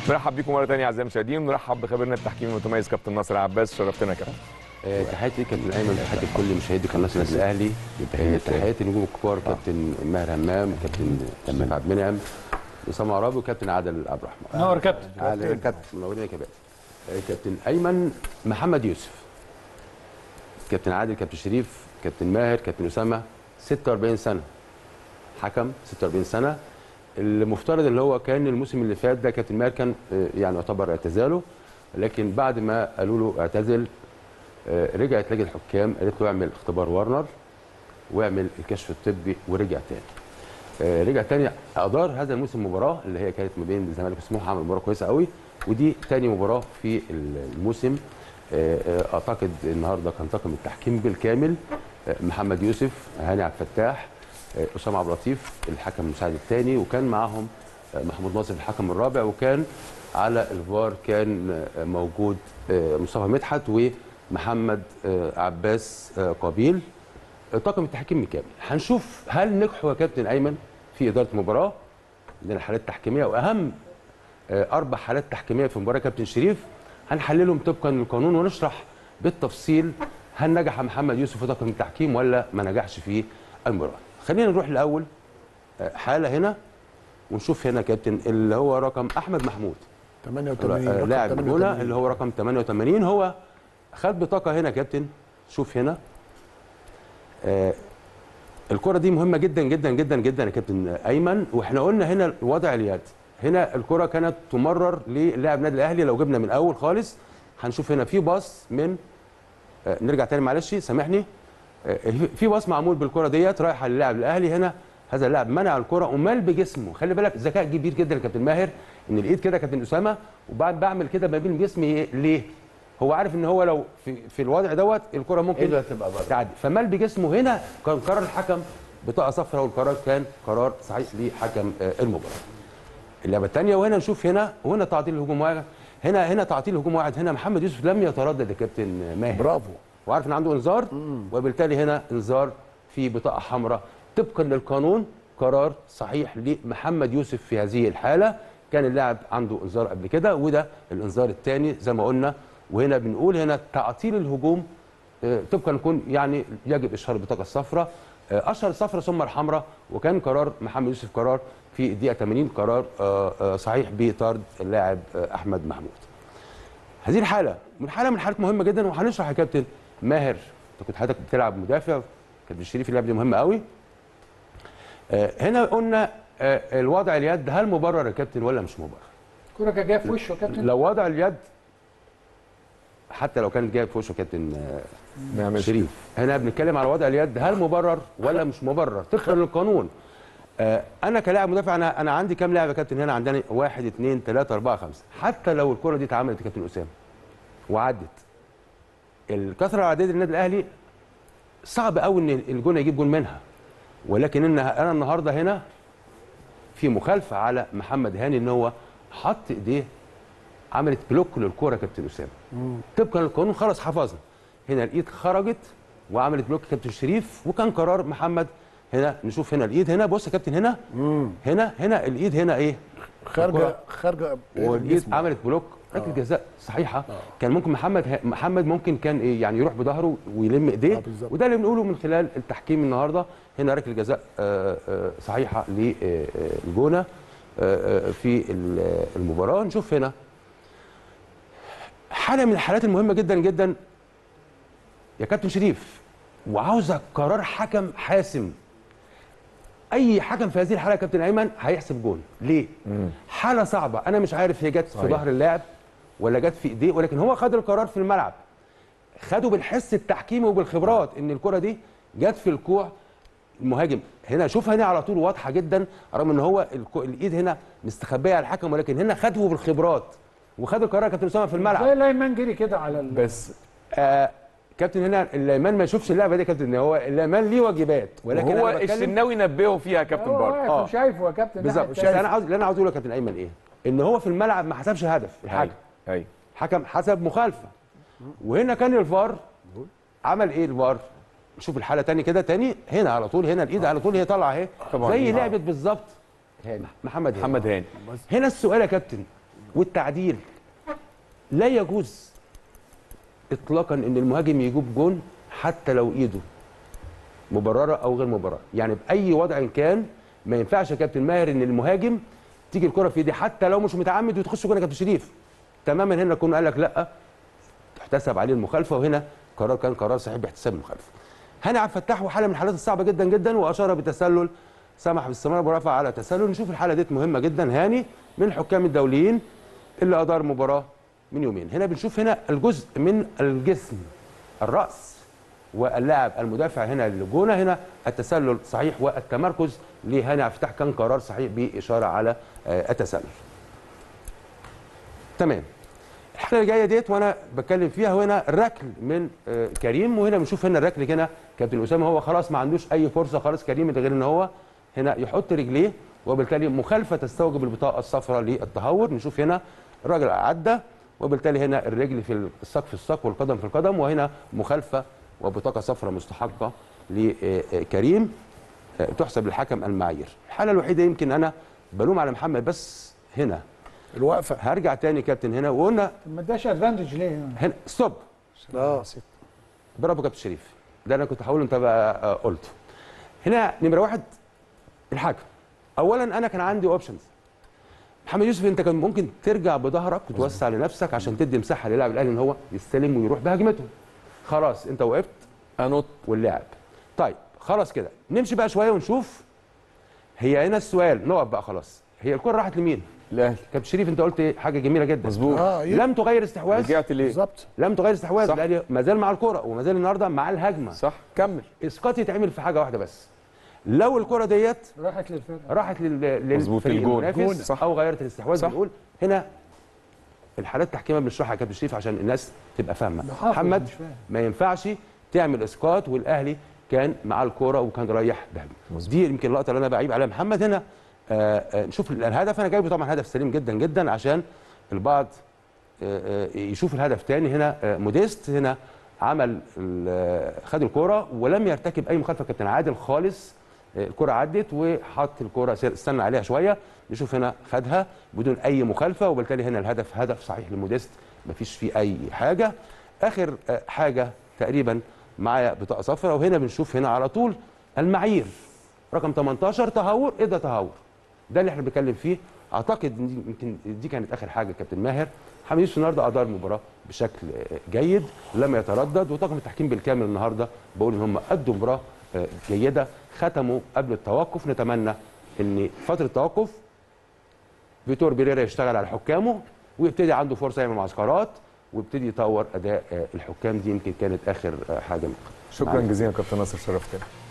نرحب بيكم مره ثانيه اعزائي المشاهدين ونرحب بخبيرنا التحكيمي المتميز كابتن ناصر عباس شرفتنا يا كابتن آه، تحياتي ليك كابتن ايمن تحياتي لكل مشاهدي قناه النادي الاهلي آه، تحياتي لنجوم الكبار كابتن ماهر همام كابتن تمام عبد المنعم اسامه عرابي وكابتن عادل عبد الرحمن نور كابتن عادل كابتن منورين يا كابتن آه، كابتن ايمن محمد يوسف كابتن عادل كابتن شريف كابتن ماهر كابتن اسامه 46 سنه حكم 46 سنه المفترض اللي هو كان الموسم اللي فات ده كابتن ماهر كان آه، يعني يعتبر اعتزاله لكن بعد ما قالوا له اعتزل آه، رجعت لجنه الحكام قالت له اعمل اختبار ورنر واعمل الكشف الطبي ورجع تاني آه، رجع تاني ادار هذا الموسم مباراه اللي هي كانت ما بين الزمالك وسموحه عمل مباراه كويسه قوي ودي تاني مباراه في الموسم آه، آه، اعتقد النهارده كان طاقم التحكيم بالكامل آه، محمد يوسف هاني عبد الفتاح آه، اسامه عبد اللطيف الحكم المساعد الثاني وكان معاهم آه، محمود ناصر الحكم الرابع وكان على الفار كان آه، موجود آه، مصطفى مدحت ومحمد آه، عباس آه، قابيل آه، طاقم التحكيم بالكامل هنشوف هل نجحوا يا كابتن ايمن في اداره المباراه عندنا حالات تحكيميه واهم آه، اربع حالات تحكيميه في مباراه كابتن شريف هنحللهم طبقا للقانون ونشرح بالتفصيل هل نجح محمد يوسف في طاقم التحكيم ولا ما نجحش في المباراه خلينا نروح الاول آه، حاله هنا ونشوف هنا كابتن اللي هو رقم احمد محمود 88 آه، رقم لاعب 88. الجونه اللي هو رقم 88 هو خد بطاقه هنا كابتن شوف هنا آه الكره دي مهمه جدا جدا جدا جدا يا كابتن ايمن واحنا قلنا هنا وضع اليد هنا الكره كانت تمرر للاعب النادي الاهلي لو جبنا من الاول خالص هنشوف هنا في باص من آه نرجع تاني معلش سامحني آه في باص معمول بالكره ديت رايحه للاعب الاهلي هنا هذا اللاعب منع الكره ومال بجسمه خلي بالك ذكاء كبير جدا يا كابتن ماهر ان الايد كده كابتن اسامه وبعد بعمل كده ما بين جسمي إيه؟ ليه هو عارف ان هو لو في, في الوضع دوت الكره ممكن إيده هتبقى بره. تعدي فمال بجسمه هنا كان قرار الحكم بطاقه صفراء والقرار كان قرار صحيح لحكم آه، المباراه اللعبه الثانيه وهنا نشوف هنا وهنا تعطيل الهجوم واحد هنا هنا تعطيل الهجوم واحد هنا محمد يوسف لم يتردد يا كابتن ماهر برافو وعارف ان عنده انذار وبالتالي هنا انذار في بطاقه حمراء طبقا للقانون قرار صحيح لمحمد يوسف في هذه الحاله كان اللاعب عنده انذار قبل كده وده الانذار الثاني زي ما قلنا وهنا بنقول هنا تعطيل الهجوم آه، طبقا يكون يعني يجب اشهار البطاقه الصفراء آه، اشهر الصفراء ثم الحمراء وكان قرار محمد يوسف قرار في الدقيقه 80 قرار آه، آه، صحيح بطرد اللاعب آه، احمد محمود هذه الحاله من حاله من الحالات مهمه جدا وهنشرح يا كابتن ماهر انت كنت حضرتك بتلعب مدافع كابتن شريف اللعبه دي مهمه قوي آه، هنا قلنا آه، الوضع اليد هل مبرر يا كابتن ولا مش مبرر الكوره كانت جايه في وشه يا كابتن لو وضع اليد حتى لو كانت جايه في وشه كابتن آه، ما يعملش شريف هنا بنتكلم على وضع اليد هل مبرر ولا مش مبرر طبقا للقانون آه، انا كلاعب مدافع انا انا عندي كام لاعب يا كابتن هنا عندنا واحد اثنين ثلاثه اربعه خمسه حتى لو الكره دي اتعملت يا كابتن اسامه وعدت الكثره العدديه للنادي الاهلي صعب قوي ان الجون يجيب جون منها ولكن ان انا النهارده هنا في مخالفه على محمد هاني ان هو حط ايديه عملت بلوك للكوره يا كابتن اسامه طبقا للقانون خلاص حفظنا هنا الايد خرجت وعملت بلوك كابتن شريف وكان قرار محمد هنا نشوف هنا الايد هنا بص يا كابتن هنا هنا هنا الايد هنا ايه خارجه خارجه والايد الجسم. عملت بلوك ركله جزاء صحيحه كان ممكن محمد محمد ممكن كان ايه يعني يروح بظهره ويلم ايديه آه، بالظبط. وده اللي بنقوله من خلال التحكيم النهارده هنا ركله جزاء آه، آه، صحيحه للجونه في ال- المباراه نشوف هنا حاله من الحالات المهمه جدا جدا يا كابتن شريف وعاوزه قرار حكم حاسم اي حكم في هذه الحاله يا كابتن ايمن هيحسب جون ليه حاله صعبه انا مش عارف هي جت في ظهر اللاعب ولا جت في ايديه ولكن هو خد القرار في الملعب خدوا بالحس التحكيمي وبالخبرات ان الكره دي جت في الكوع المهاجم هنا شوف هنا على طول واضحه جدا رغم ان هو الكو- الايد هنا مستخبيه على الحكم ولكن هنا خده بالخبرات وخد القرار يا كابتن اسامه في الملعب زي الايمان جري كده على ال... بس آه كابتن هنا اللامان ما يشوفش اللعبه دي يا كابتن هو اللامان ليه واجبات ولكن هو أنا بتكلم- الشناوي نبهه فيها يا كابتن هو برضه واقف آه. وشايفه يا كابتن بالظبط ناحية بس انا التاني. عاوز اللي انا عاوز اقوله يا كابتن ايمن ايه ان هو في الملعب ما حسبش هدف الحاجه ايوه حكم حسب مخالفه وهنا كان الفار عمل ايه الفار شوف الحاله تاني كده تاني هنا على طول هنا الايد على طول هي طالعه اهي طبعاً. زي آه. لعبه بالظبط محمد هاني. محمد هاني هنا السؤال يا كابتن والتعديل لا يجوز اطلاقا ان المهاجم يجيب جون حتى لو ايده مبرره او غير مبرره يعني باي وضع كان ما ينفعش يا كابتن ماهر ان المهاجم تيجي الكره في ايدي حتى لو مش متعمد وتخش جون يا كابتن شريف تماما هنا كنا قال لك لا تحتسب عليه المخالفه وهنا قرار كان قرار صحيح باحتساب المخالفه هاني عبد الفتاح وحاله من الحالات الصعبه جدا جدا واشار بالتسلل سمح باستمرار برفع على تسلل نشوف الحاله ديت مهمه جدا هاني من الحكام الدوليين اللي ادار مباراه من يومين هنا بنشوف هنا الجزء من الجسم الراس واللاعب المدافع هنا للجونه هنا التسلل صحيح والتمركز لهاني عبد الفتاح كان قرار صحيح باشاره على آه، التسلل تمام الحاله اللي جايه ديت وانا بتكلم فيها هنا الركل من آه، كريم وهنا بنشوف هنا الركل هنا كابتن اسامه هو خلاص ما عندوش اي فرصه خلاص كريم غير ان هو هنا يحط رجليه وبالتالي مخالفه تستوجب البطاقه الصفراء للتهور نشوف هنا الراجل عدى وبالتالي هنا الرجل في الساق في الساق والقدم في القدم وهنا مخالفه وبطاقه صفراء مستحقه لكريم آه، تحسب للحكم المعايير الحاله الوحيده يمكن انا بلوم على محمد بس هنا الوقفه هرجع تاني كابتن هنا وقلنا ما اداش ادفانتج ليه يعني؟ هنا ستوب اه برافو كابتن شريف ده انا كنت هقول انت بقى آه، قلته هنا نمره واحد الحكم اولا انا كان عندي اوبشنز محمد يوسف انت كان ممكن ترجع بظهرك وتوسع لنفسك عشان تدي مساحه للاعب الاهلي ان هو يستلم ويروح بهجمته خلاص انت وقفت انط واللاعب طيب خلاص كده نمشي بقى شويه ونشوف هي هنا السؤال نقف بقى خلاص هي الكره راحت لمين الاهلي كابتن شريف انت قلت حاجه جميله جدا مظبوط اه إيه؟ لم تغير استحواذ رجعت ليه بالظبط لم تغير استحواذ صح. الاهلي ما زال مع الكره وما زال النهارده مع الهجمه صح كمل اسقاط يتعمل في حاجه واحده بس لو الكره ديت راحت للفرقه راحت لل مظبوط، للفريق الجون. المنافس جون. صح. او غيرت الاستحواذ صح. بنقول هنا الحالات التحكيميه بنشرحها يا كابتن شريف عشان الناس تبقى فاهمه ده حافظ، محمد مش فاهم. ما ينفعش تعمل اسقاط والاهلي كان مع الكوره وكان رايح بهجمه دي يمكن اللقطه اللي انا بعيب عليها محمد هنا آه آه نشوف الهدف انا جايبه طبعا هدف سليم جدا جدا عشان البعض آه آه يشوف الهدف تاني هنا آه موديست هنا عمل ال- آه، خد الكوره ولم يرتكب اي مخالفه كابتن عادل خالص آه، الكره عدت وحط الكوره استنى عليها شويه نشوف هنا خدها بدون اي مخالفه وبالتالي هنا الهدف هدف صحيح لموديست مفيش فيه اي حاجه اخر آه، حاجه تقريبا معايا بطاقه صفراء وهنا بنشوف هنا على طول المعايير رقم 18 تهور ايه ده تهور ده اللي احنا بنتكلم فيه اعتقد إن دي يمكن دي كانت اخر حاجه كابتن ماهر حميد يوسف النهارده ادار المباراه بشكل آه، جيد لم يتردد وطاقم التحكيم بالكامل النهارده بقول ان هم ادوا مباراه آه، جيده ختموا قبل التوقف نتمنى ان فتره التوقف فيتور بيريرا يشتغل على حكامه ويبتدي عنده فرصه يعمل معسكرات ويبتدي يطور اداء آه، الحكام دي يمكن كانت اخر آه، حاجه شكرا جزيلا كابتن ناصر شرفتنا